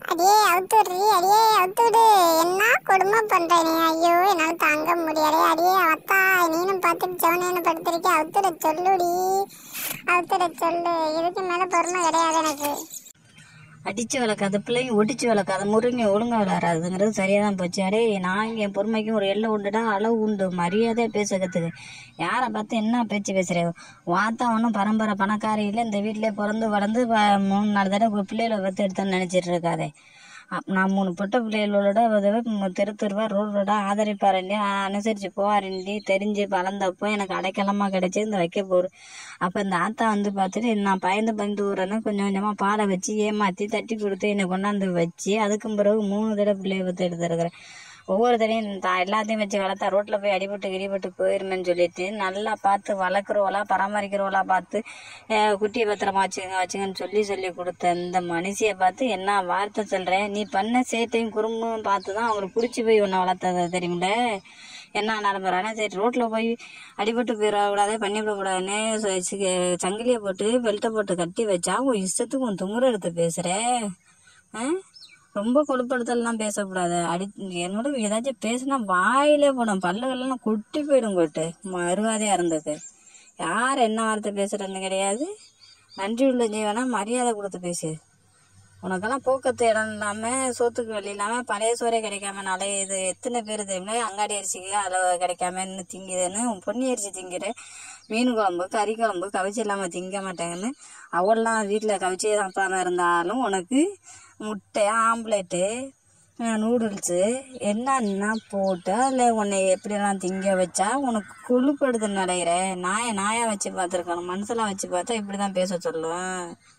அடியே அவுத்துடுறி அடியே அவுத்துடு என்ன கொடுமை பண்ற நீ ஐயோ என்னால தாங்க முடியல அடியே அத்தா நீனும் பார்த்துட்டு ஜவுனேன்னு படுத்திருக்க அவுத்துட சொல்லுடி அவுத்துட சொல்லு இதுக்கு மேல பொறுமை கிடையாது எனக்கு அடிச்சு வளர்க்காத பிள்ளைங்க ஒடிச்சு வளர்க்காத முருங்கை ஒழுங்கா வளராதுங்கிறது சரியா தான் போச்சு அடே நான் இங்க என் பொறுமைக்கும் ஒரு எல்லை உண்டுடா அளவு உண்டு மரியாதையா பேச கத்துக்கு யாரை பார்த்து என்ன பேச்சு பேசுற வாத்தா ஒன்றும் பரம்பரை பணக்காரி இல்லை இந்த வீட்டிலே பிறந்து வளர்ந்து வ- மூணு நாலு தடவை பிள்ளைகளை வத்து எடுத்தேன்னு நினைச்சிட்டு இருக்காதே அப்- நான் மூணு பொட்ட பிள்ளைகளோட உதவி மு- தெரு தெருவா ரோடு ரோடா ஆதரிப்பாரண்டி அனுசரிச்சு போவாரண்டி தெரிஞ்சு வளர்ந்தப்போ எனக்கு அடைக்கலமா கிடைச்சி இந்த வைக்க போரு அப்ப இந்த ஆத்தா வந்து பார்த்துட்டு நான் பயந்து பயந்து ஊறேன்னு கொஞ்சம் கொஞ்சமா பாலை வச்சு ஏமாத்தி தட்டி கொடுத்து என்னை கொண்டாந்து வச்சு அதுக்கும் பிறகு மூணு தடவை பிள்ளைய பத்து எடுத்துருக்கிறேன் ஒவ்வொரு தடையும் தான் எல்லாத்தையும் வச்சு வளர்த்தா ரோட்ல போய் அடிபட்டு கிடிபட்டு போயிருமேன்னு சொல்லிட்டு நல்லா பார்த்து வளர்க்குறவளா பராமரிக்கிறவளா பார்த்து அஹ், குட்டியை பத்திரமா வச்சுங்க வச்சுங்கன்னு சொல்லி சொல்லி கொடுத்த இந்த மனுஷியை பார்த்து என்ன வார்த்தை சொல்றேன் நீ பண்ண சேட்டையும் குறும்பும் பார்த்து தான் அவங்களுக்கு பிடிச்சி போய் உன்னை வளர்த்தது தெரியுமில என்ன நடைமுறைனா சரி ரோட்ல போய் அடிபட்டு போயிடக்கூடாது பண்ணிவிடக்கூடாதுன்னு ச- சி- சங்கிலியை போட்டு பெல்ட்டை போட்டு கட்டி வச்சா உன் இஷ்டத்துக்கு உன் துமுறை எடுத்து பேசுற ஆ? ரொம்ப கொழுப்படுத்தலாம் பேசக்கூடாது அடி என்னோட ஏதாச்சும் பேசினா வாயிலே போடும் பல்லுகள்லாம் கொட்டி போயிடும் கொட்டு மறுவாதையா இருந்தது யார் என்ன வார்த்தை பேசுறதுன்னு கிடையாது நன்றி உள்ள ஜீவனா மரியாதை கொடுத்து பேசு உனக்கெல்லாம் போக்கத்து இடம் இல்லாம சோத்துக்கு வழி இல்லாம பழைய சோறே கிடைக்காம நாளே இது எத்தனை பேர் தெரியுமா அங்காடி அரிசிக்கு அளவு கிடைக்காம இன்னும் திங்குதுன்னு உன் பொன்னி அரிசி திங்கிற மீன் குழம்பு கறி குழம்பு கவிச்சு இல்லாம திங்க மாட்டேங்கன்னு அவள்லாம் வீட்டுல கவிச்சே சாப்பிடாம இருந்தாலும் உனக்கு முட்டை ஆம்லேட்டு நூடுல்ஸு என்னன்னா போட்டு அதில் உன்னை எப்படியெல்லாம் திங்க வச்சா உனக்கு கொழுப்படுது நடைகிற நாயை நாயா வச்சு பார்த்துருக்கணும் மனசெல்லாம் வச்சு பார்த்தா இப்படி தான் பேச சொல்லுவேன்